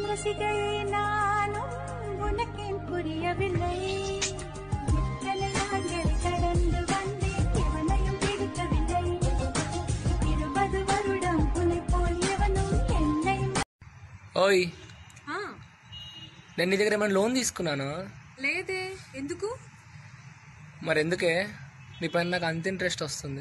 ரசிகையே நானும் உனக்கேன் புரியவில்லை இத்தனை நாட்களை கடந்து வந்தேன் எவனையும் பிடிக்கவில்லை இருபது வருடம் உன்னை போல் எவனும் என்னை ఓయ్ ఆ, నేను నీ దగ్గర ఏమైనా లోన్ తీసుకున్నాను లేదే ఎందుకు మరి ఎందుకే నీ పైన నాకు అంత ఇంట్రెస్ట్ వస్తుంది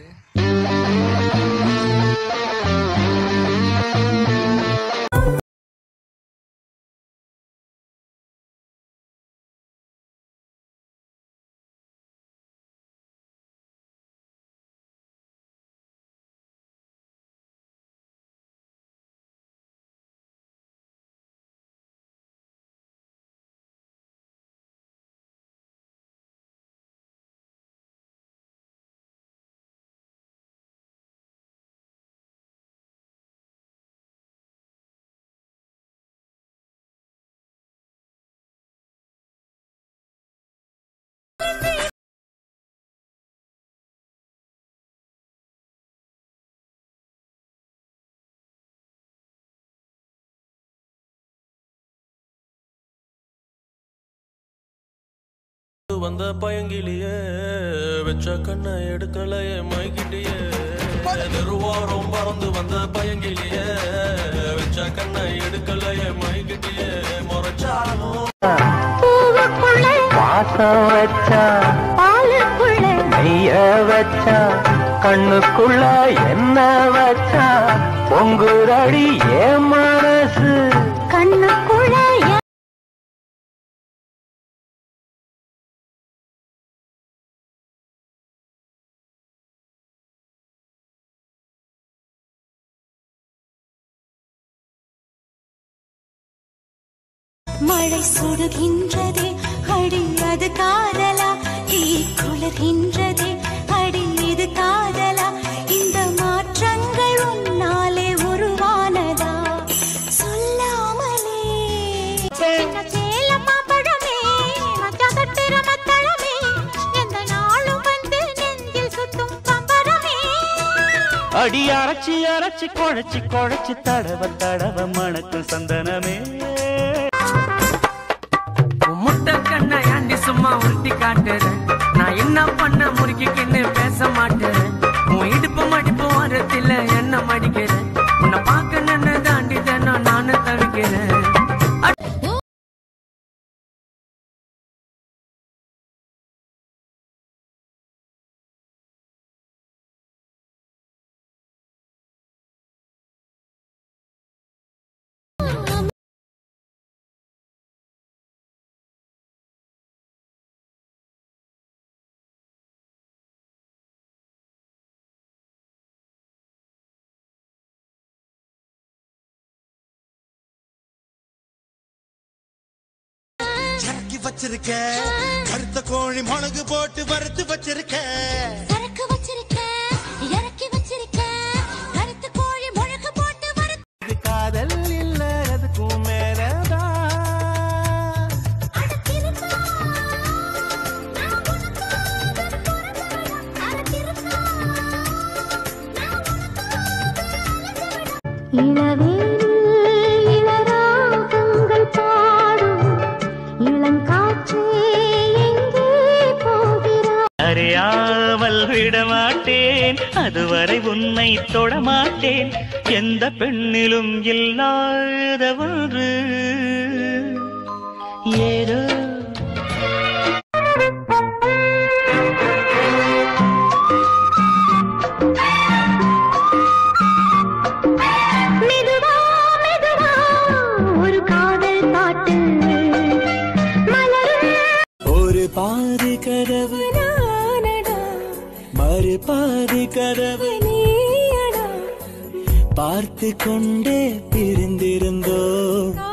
வந்த பயங்கிலியே வச்ச கண்ணை எடுக்கலையே மைகிட்டியே திருவாரம் பறந்து வந்த பயங்கிலியே வச்ச கண்ணை எடுக்கலையே மைகிட்டியே முறைச்சாலும் வாசம் வச்சா நெய்ய வச்சா கண்ணுக்குள்ள என்ன வச்சா பொங்குரடி ஏன் மனசு கண்ணுக்குள்ள மழை சுடுகின்றதே அடி அது காதலா தீ குளிர்கின்றதே அடி இது காதலா இந்த மாற்றங்கள் உன்னாலே உருவானதா சொல்லாமலே சின்ன சேல மாம்பழமே நட்சத்திர மத்தளமே எந்த நாளும் வந்து நெஞ்சில் சுத்தும் பம்பரமே அடி அரைச்சி அரைச்சி குழைச்சி குழைச்சி தடவ தடவ மணக்கும் சந்தனமே முட்டை கண்ணை ஆண்டி சும்மா உருட்டி காட்டுறேன் நான் என்ன பண்ண முறுக்கிக்கின்னு பேச மாட்டேன் உன் இடுப்பு மடிப்பு வாரத்தில் என்ன மடிக்கிறேன் உன்னை பார்க்க நின்று தாண்டி தினம் நானும் தவிக்கிறேன் இறக்கி வச்சிருக்க கருத்த கோழி மிளகு போட்டு வறுத்து வச்சிருக்க சரக்கு வச்சிருக்க இறக்கி வச்சிருக்க கருத்து கோழி முழக்கு போட்டு வறுத்து இது காதல் இல்ல அதுக்கும் மேலதான் அடத்திருக்கா நான் உனக்காக பிறந்தவளா அடத்திருக்கா இளவேனில் இளராகங்கள் பாடும் இளங்காற்றே எங்கே போகிறாய் அறியாமல் விடமாட்டேன் அதுவரை உன்னை தொடமாட்டேன் எந்த பெண்ணிலும் இல்லாத ஒன்று ஏதோ மெதுவா மெதுவா ஒரு காதல் பாட்டு மலரும் ஒரு பாதி கதவு நானடா மறு பாதி கதவு நீயடா பார்த்து கொண்டே பிரிந்திருந்தோ